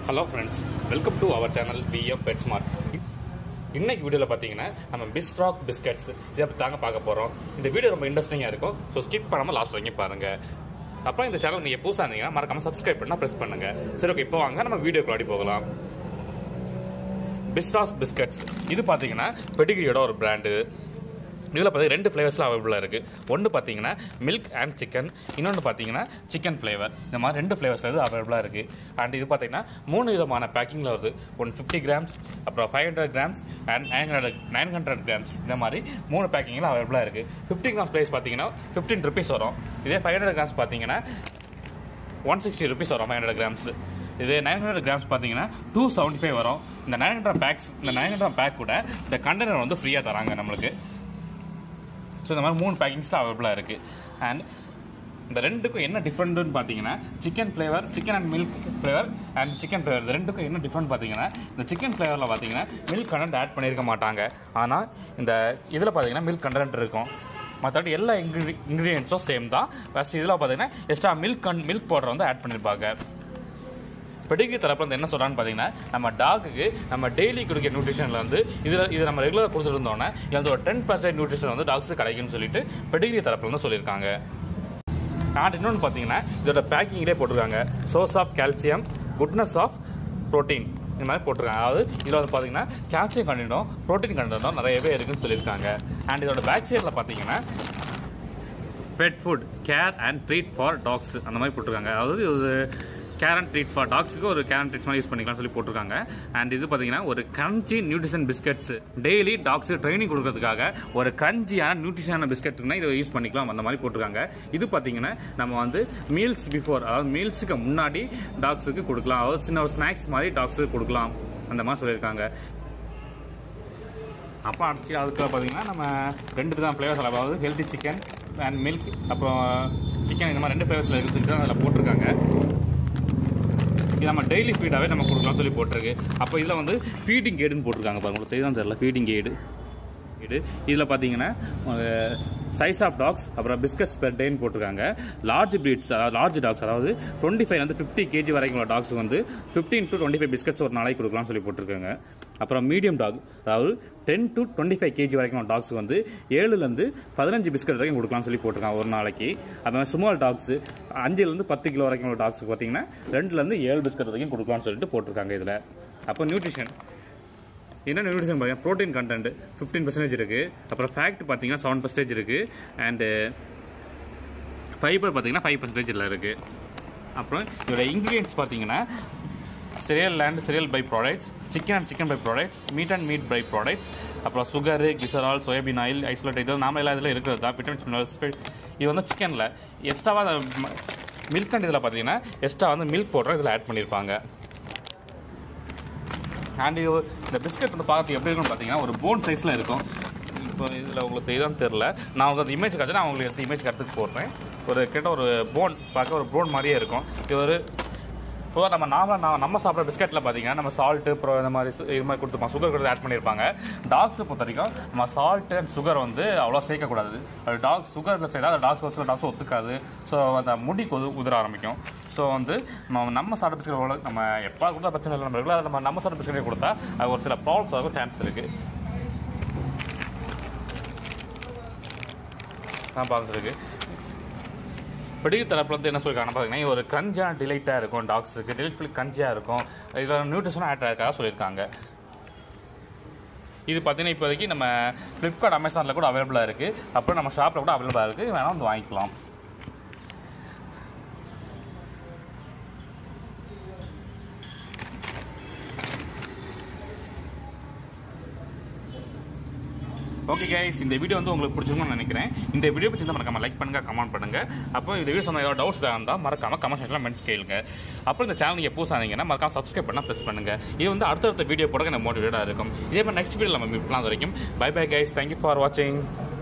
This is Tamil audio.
hello friends welcome to our channel PM pet smart இன்னைக்கு வீடியோவில் பார்த்தீங்கன்னா நம்ம பிஸ்ட்ராக் பிஸ்கட்ஸ் இதை பற்றி தாங்க பார்க்க போகிறோம் இந்த வீடியோ ரொம்ப இன்ட்ரெஸ்டிங்காக இருக்கும் ஸோ ஸ்கிப் பண்ணாமல் லாஸ்ட் வரைக்கும் பாருங்கள் அப்புறம் இந்த சேனல் நீங்கள் புதுசாக இருந்தீங்கன்னா மறக்காமல் சப்ஸ்கிரைப் பண்ணால் ப்ரெஸ் பண்ணுங்கள் சரி ஓகே இப்போ வாங்க நம்ம வீடியோக்குள்ளாடி போகலாம் பிஸ்டாஸ் பிஸ்கட்ஸ் இது பார்த்தீங்கன்னா பெடிகிரியோட ஒரு பிராண்டு இதில் பார்த்தீங்கன்னா ரெண்டு ஃப்ளேவர்ஸில் அவைலபிளாக இருக்குது ஒன்று பார்த்தீங்கன்னா மில்க் அண்ட் சிக்கன் இன்னொன்று பார்த்தீங்கன்னா சிக்கன் ஃப்ளேவர் இந்த மாதிரி ரெண்டு ஃப்ளேவர்ஸில் இது அவைலபிளாக இருக்குது அண்ட் இது பார்த்தீங்கன்னா மூணு விதமான பேக்கிங்கில் வருது ஒன் ஃபிஃப்டி கிராம்ஸ் அப்புறம் five hundred grams and nine hundred nine hundred grams இந்த மாதிரி மூணு பேக்கிங்கில் அவைலபிளாக இருக்குது ஃபிஃப்டி கிராம்ஸ் ப்ரைஸ் பார்த்தீங்கன்னா ஃபிஃப்டீன் ருபீஸ் வரும் இதே ஃபைவ் ஹண்ட்ரட் கிராம்ஸ் பார்த்தீங்கன்னா ஒன் சிக்ஸ்டி ருபீஸ் வரும் ஃபைவ் ஹண்ட்ரட் கிராம்ஸ் இது நைன் ஹண்ட்ரட் கிராம்ஸ் பார்த்தீங்கன்னா டூ செவன்ட்டி ஃபைவ் வரும் இந்த நைன் ஹண்ட்ரட் பேக்ஸ் இந்த நைன் ஹண்ட்ரட் பேக் கூட இந்த கண்டெய்னர் வந்து ஃப்ரீயாக தராங்க நம்மளுக்கு ஸோ இந்த மாதிரி மூணு பேக்கிங்ஸில் அவைலபிளாக இருக்குது அண்ட் இந்த ரெண்டுக்கும் என்ன டிஃப்ரெண்ட்டுன்னு பார்த்தீங்கன்னா chicken flavour chicken and milk flavour and chicken flavour இந்த ரெண்டுக்கும் என்ன டிஃப்ரெண்ட் பார்த்தீங்கன்னா இந்த சிக்கன் ஃப்ளேவரில் பார்த்தீங்கன்னா மில்க் கண்டென்ட் ஆட் பண்ணியிருக்க மாட்டாங்க ஆனால் இந்த இதில் பார்த்தீங்கன்னா மில்க் கண்டென்ட் இருக்கும் மற்றபடி எல்லா இன்க்ரீ இன்க்ரீடியன்ஸும் சேம் தான் ஃபஸ்ட் இதில் பார்த்தீங்கன்னா எக்ஸ்ட்ரா மில்க் கன் மில்க் பவுடர் வந்து ஆட் பண்ணியிருப்பாங்க பெடிகிரி தரப்பில் வந்து என்ன சொல்கிறான்னு பார்த்தீங்கன்னா நம்ம டாகுக்கு நம்ம டெய்லி கொடுக்குற நியூட்ரிஷனில் வந்து இதில் இது நம்ம ரெகுலராக கொடுத்துருந்தோன்னே இது ஒரு டென் பர்சன்ட் நியூட்ரிஷன் வந்து டாக்ஸுக்கு கிடைக்கும்னு சொல்லிட்டு பெடிகிரி தரப்பில் வந்து சொல்லியிருக்காங்க அண்ட் இன்னொன்று பார்த்தீங்கன்னா இதோட பேக்கிங்லேயே போட்டிருக்காங்க source of calcium goodness of protein இந்த மாதிரி போட்டிருக்காங்க அதாவது இதில் வந்து பார்த்தீங்கன்னா கால்சியம் கண்டென்ட்டும் ப்ரோட்டீன் கண்டென்ட்டும் நிறையவே இருக்குன்னு சொல்லியிருக்காங்க அண்ட் இதோட பேக் சைடில் பார்த்தீங்கன்னா pet food care and treat for dogs அந்த மாதிரி போட்டிருக்காங்க அதாவது இது கேர் அண்ட் ட்ரீட் ஃபார் டாக்ஸுக்கு ஒரு கேர் அண்ட் ட்ரீட் மாதிரி யூஸ் பண்ணிக்கலாம் சொல்லி போட்டிருக்காங்க அண்ட் இது பார்த்தீங்கன்னா ஒரு கிரன்ச்சி நியூட்ரிஷன் பிஸ்கட்ஸ் டெய்லி டாக்ஸுக்கு ட்ரைனிங் கொடுக்கறதுக்காக ஒரு கிரன்ச்சியான நியூட்ரிஷனான பிஸ்கட்னா இதை யூஸ் பண்ணிக்கலாம் அந்த மாதிரி போட்டிருக்காங்க இது பார்த்தீங்கன்னா நம்ம வந்து மீல்ஸ் பிஃபோர் அதாவது மீல்ஸுக்கு முன்னாடி டாக்ஸுக்கு கொடுக்கலாம் அதாவது சின்ன ஒரு ஸ்நாக்ஸ் மாதிரி டாக்ஸுக்கு கொடுக்கலாம் அந்த மாதிரி சொல்லியிருக்காங்க அப்போ அடுத்து அதுக்கு பார்த்தீங்கன்னா நம்ம ரெண்டு தான் ஃப்ளேவர்ஸ் அதாவது ஹெல்த்தி சிக்கன் அண்ட் மில்க் அப்புறம் சிக்கன் இந்த மாதிரி ரெண்டு ஃப்ளேவர்ஸில் இருக்குது சொல்லி தான் அதில் போட்டிருக்காங்க இது நம்ம டெய்லி ஃபீடாகவே நம்ம கொடுக்கலாம் சொல்லி போட்டிருக்கு அப்போ இதில் வந்து ஃபீடிங் கேடுன்னு போட்டிருக்காங்க பாருங்க உங்களுக்கு தெரியும் தெரியல ஃபீடிங் கேடு இது இதில் பார்த்தீங்கன்னா சைஸ் ஆஃப் டாக்ஸ் அப்புறம் பிஸ்கட்ஸ் பெர் டேன்னு போட்டிருக்காங்க லார்ஜ் பிரீட்ஸ் அதாவது லார்ஜ் டாக்ஸ் அதாவது டுவெண்ட்டி ஃபைவ் வந்து ஃபிஃப்டி கேஜி வரைக்கும் உள்ள டாக்ஸ் வந்து fifteen to twenty five biscuits ஒரு நாளைக்கு கொடுக்கலாம்னு சொல்லி போட்டிருக்காங்க அப்புறம் மீடியம் டாக் அதாவது ten to twenty five KG வரைக்கும் உள்ள டாக்ஸ் வந்து ஏழுலேருந்து பதினஞ்சு பிஸ்கட் வரைக்கும் கொடுக்கலாம்னு சொல்லி போட்டிருக்காங்க ஒரு நாளைக்கு அது மாதிரி ஸ்மால் டாக்ஸ் அஞ்சுலேருந்து பத்து கிலோ வரைக்கும் உள்ள டாக்ஸுக்கு பார்த்தீங்கன்னா ரெண்டுலேருந்து ஏழு பிஸ்கட் வரைக்கும் கொடுக்கலாம்னு சொல்லிட்டு போட்டிருக்காங்க இதில் அப்போ நியூட்ரிஷன் என்ன நியூட்ரிஷன் பார்த்தீங்கன்னா ப்ரோட்டீன் கண்டென்ட் ஃபிஃப்டீன் பர்சன்டேஜ் இருக்குது அப்புறம் ஃபேக்ட் பார்த்தீங்கன்னா செவன் பர்சன்டேஜ் இருக்குது அண்டு ஃபைபர் பார்த்தீங்கன்னா ஃபைவ் பர்சன்டேஜில் இருக்குது அப்புறம் இதோட இன்க்ரீடியன்ஸ் பார்த்தீங்கன்னா cereal and cereal by products chicken and chicken by products meat and meat by products அப்புறம் sugar glycerol soybean oil isolate இது நாம எல்லாம் இதில் இருக்கிறது தான் விட்டமின்ஸ் மினரல்ஸ் இது வந்து சிக்கனில் எக்ஸ்ட்ராவாக மில்க் அண்ட் இதில் பார்த்தீங்கன்னா எக்ஸ்ட்ரா வந்து மில்க் பவுடர் இதில் ஆட் பண்ணியிருப்பாங்க அண்ட் இது இந்த பிஸ்கட் வந்து பார்க்கறதுக்கு எப்படி இருக்கும்னு பார்த்தீங்கன்னா ஒரு போன் சைஸில் இருக்கும் இப்போ இதில் உங்களுக்கு தெரியுதான்னு தெரில நான் உங்களுக்கு அந்த இமேஜ் காய்ச்சி நான் உங்களுக்கு எடுத்து இமேஜ் கற்றுக்கு போடுறேன் ஒரு கிட்ட ஒரு போன் பார்க்க ஒரு போன் மாதிரியே இருக்கும் இது ஒரு இப்போ நம்ம நாம நான் நம்ம சாப்பிட்ற பிஸ்கட்டில் பார்த்தீங்கன்னா நம்ம சால்ட்டு அப்புறம் இந்த மாதிரி சு- இது மாதிரி கொடுத்துருப்போம் சுகர் கொடுத்து ஆட் பண்ணியிருப்பாங்க டாக்ஸை பொறுத்த வரைக்கும் நம்ம சால்ட்டு அண்ட் சுகர் வந்து அவ்வளோ சேர்க்கக்கூடாது அது டாக்ஸ் சுகரில் சேர்த்தா அது டாக்ஸ் ஒரு சில டாக்ஸ் ஒத்துக்காது ஸோ அந்த முடி கொது உதிர ஆரம்பிக்கும் ஸோ வந்து நம்ம நம்ம சாப்பிட்ட பிஸ்கட் நம்ம எப்போ கொடுத்தா பிரச்சனை இல்லை நம்ம ரெகுலராக நம்ம நம்ம சாப்பிட்ட பிஸ்கட்டே கொடுத்தா அது ஒரு சில ப்ராப்ளம்ஸ் ஆகும் சான்ஸ் இருக்குது தான் பார்த்துருக்கு பெடிகிரி தரப்புல வந்து என்ன சொல்லியிருக்காங்க பார்த்தீங்கன்னா ஒரு கஞ்சியான டிலைட்டாக இருக்கும் டாக்ஸுக்கு டிலைட்ஃபுல் கஞ்சியாக இருக்கும் இதில் நியூட்ரிஷனும் ஆட் ஆகிறதுக்காக சொல்லியிருக்காங்க இது பார்த்தீங்கன்னா இப்போதைக்கு நம்ம ஃப்ளிப்கார்ட் அமேசானில் கூட அவைலபிளாக இருக்குது அப்புறம் நம்ம ஷாப்பில் கூட அவைலபிளாக இருக்குது வேணால் வந்து வாங்கிக்கலாம் ஓகே கைஸ் இந்த வீடியோ வந்து உங்களுக்கு பிடிச்சிருக்கும்னு நினைக்கிறேன் இந்த வீடியோ பற்றி மறக்காம லைக் பண்ணுங்க கமெண்ட் பண்ணுங்க அப்போ இந்த வீடியோ சொன்ன ஏதாவது டவுட்ஸ் இருந்தால் மறக்காம கமெண்ட் செக்ஷனில் மென்ட் கேளுங்க அப்புறம் இந்த சேனல் நீங்கள் புதுசாக இருந்தீங்கன்னா மறக்காம சப்ஸ்கிரைப் பண்ணால் ப்ரெஸ் பண்ணுங்க இது வந்து அடுத்தடுத்த வீடியோ போட எனக்கு மோட்டிவேட்டாக இருக்கும் இதே மாதிரி நெக்ஸ்ட் வீடியோ நம்ம மீட் பண்ணலாம் அது வரைக்கும் bye bye guys thank you for வாட்சிங்